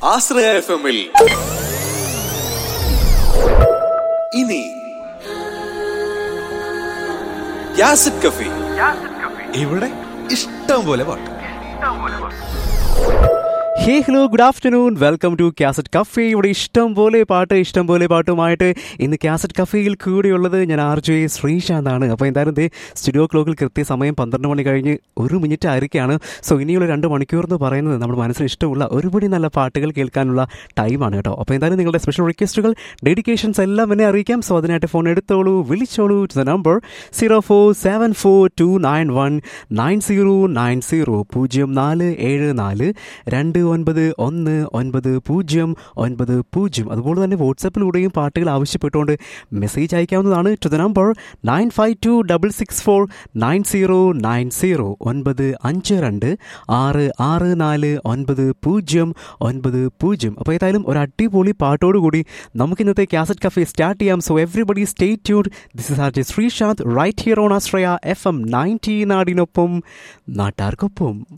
ആശ്രയ F എമ്മിൽ ഇനി യാസിഡ് കഫി ഇവിടെ ഇഷ്ടം പോലെ പാട്ട് hey hello good afternoon welcome to cassette cafe ഇവിടെ ഇഷ്ടം പോലെ പാട്ട് ഇഷ്ടം പോലെ പാട്ടുമായിട്ട് ഇന്ന് കാസറ്റ് കഫേയിൽ കൂടെയുള്ളത് ഞാൻ ആർ ജെ ശ്രീശാന്താണ് അപ്പോൾ എന്തായാലും ദേ സ്റ്റുഡിയോ ക്ലോക്കിൽ കൃത്യസമയം പന്ത്രണ്ട് മണി കഴിഞ്ഞ് ഒരു മിനിറ്റ് ആയിരിക്കുകയാണ് സോ ഇനിയുള്ള രണ്ട് മണിക്കൂർ എന്ന് പറയുന്നത് നമ്മുടെ മനസ്സിന് ഇഷ്ടമുള്ള ഒരുപടി നല്ല പാട്ടുകൾ കേൾക്കാനുള്ള ടൈമാണ് കേട്ടോ അപ്പോൾ എന്തായാലും നിങ്ങളുടെ സ്പെഷ്യൽ റിക്വസ്റ്റുകൾ ഡെഡിക്കേഷൻസ് എല്ലാം എന്നെ അറിയിക്കാം സോ അതിനായിട്ട് ഫോൺ എടുത്തോളൂ വിളിച്ചോളൂ to the number zero four seven four two nine one nine zero nine zero പൂജ്യം നാല് ഏഴ് നാല് രണ്ട് ഒൻപത് ഒന്ന് ഒൻപത് പൂജ്യം ഒൻപത് പൂജ്യം അതുപോലെ തന്നെ വാട്സപ്പിലൂടെയും പാട്ടുകൾ ആവശ്യപ്പെട്ടുകൊണ്ട് മെസ്സേജ് അയക്കാവുന്നതാണ് to the number nine five two double six four nine zero nine zero ഒൻപത് അഞ്ച് രണ്ട് ആറ് ആറ് നാല് ഒൻപത് പൂജ്യം ഒൻപത് പൂജ്യം അപ്പോൾ ഏതായാലും ഒരു അടിപൊളി പാട്ടോടുകൂടി നമുക്ക് ഇന്നത്തെ കാസറ്റ് കഫേ സ്റ്റാർട്ട് ചെയ്യാം സോ എവറിബഡി സ്റ്റേ ട്യൂഡ് this is R J Sreesanth right here on Ashraya F M ninety നാടിനൊപ്പം നാട്ടാർക്കൊപ്പം